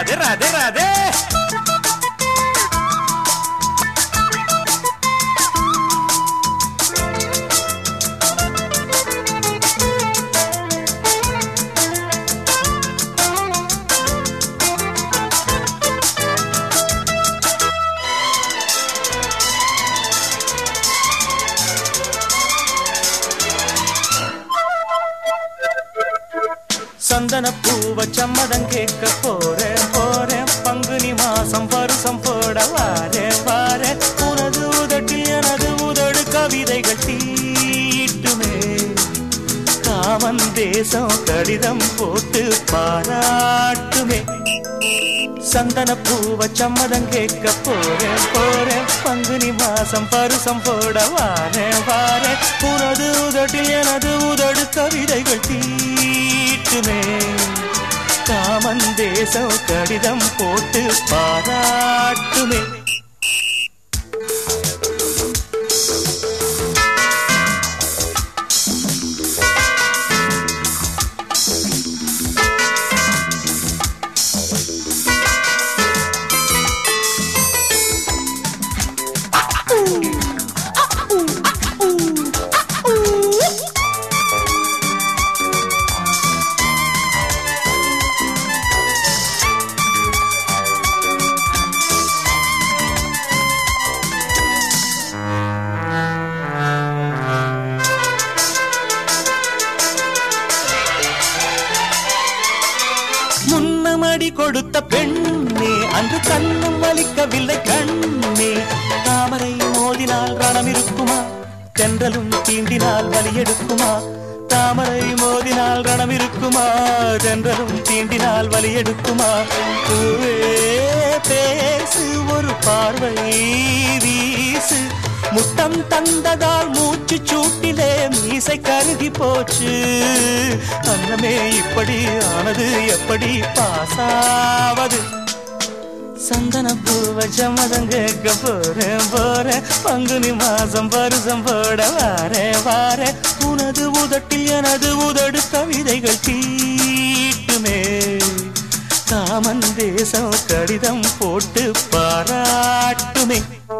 ராதே ராதே ராதே சந்தன பூவ சம்மதம் கேட்க போறேன் போறேன் பங்குனி மாசம் வருஷம் போட வாரேன் வாரேன் உனது உதட்டில் எனது உதடு கவிதைகள் தீட்டுமே காமன் தேசம் கடிதம் போட்டு பாராட்டுமே சந்தன பூவ சம்மதம் கேட்க போறேன் போறேன் பங்குனி மாசம் பருசம் போட வாரேன் வாரேன் உனது உதட்டில் எனது உதடு கவிதைகள் தீட்டுமே காமன் தேசம் கடிதம் போட்டு பாராட்டுமே முன்னமடி கொடுத்த பெண்ணே அன்று கண்ணும் வலிக்கவில்லை கண்ணே தாமரை மோதினால் ரணம் இருக்குமா தென்றலும் தீண்டினால் வலி எடுக்குமா தாமரை மோதினால் ரணம் இருக்குமா தென்றலும் தீண்டினால் வலி எடுக்குமா பூவே பேசு ஒரு பார்வை வீசு முத்தம் தந்ததால் மூச்சு சூட்டிலே மீசை கருகி போச்சு அன்னமே இப்படி ஆனது எப்படி பாசாவது சந்தன பூவ சம்மதம் கேட்க போறேன் போறேன் பங்குனி மாசம் பருசம் போட வாரேன் வாரேன் உனது உதட்டில் எனது உதடு கவிதைகள் தீட்டுமே காமன் தேசம் கடிதம் போட்டு பாராட்டுமே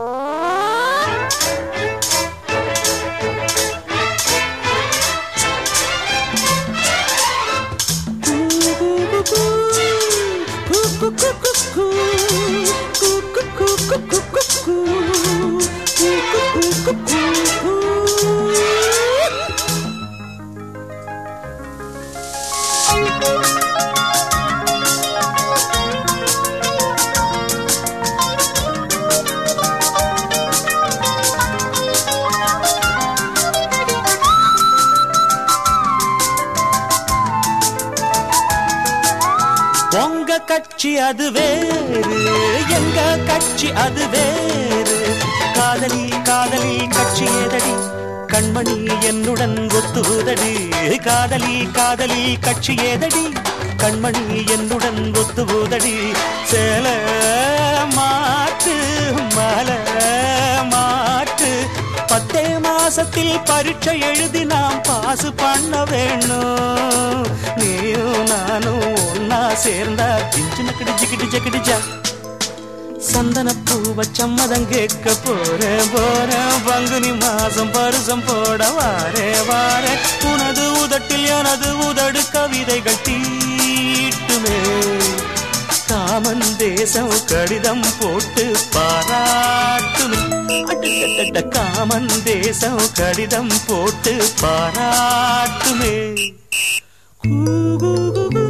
உங்க கட்சி அது வேறு எங்க கட்சி அது வேறு காதலி காதலி கட்சி ஏதடி கண்மணி என்னுடன் ஒத்துதடி காதலி காதலி கட்சி ஏதடி கண்மணி என்னுடன் ஒத்துதடி சேல மாட்டு மலை மாட்டு பத்தே மாசத்தில் பரீட்சை எழுதி நாம் பாசு பண்ண வேணும் நீயும் நானும் ஒன்னா சேர்ந்தா கிஞ்சு நக்கடி ஜிக்கிடி ஜக்கிடிஜா சந்தன பூவ சம்மதம் கேட்க போறேன் போறேன் பங்குனி மாசம் பருசம் போட வாரே வாரே உனது உதட்டில் எனது உதடு கவிதைகள் தீட்டுமே காமன் தேசம் கடிதம் போட்டு பாராட்டுமே அடடடட காமன் தேசம் கடிதம் போட்டு பாராட்டுமே கூ, கூ, கூ, கூ.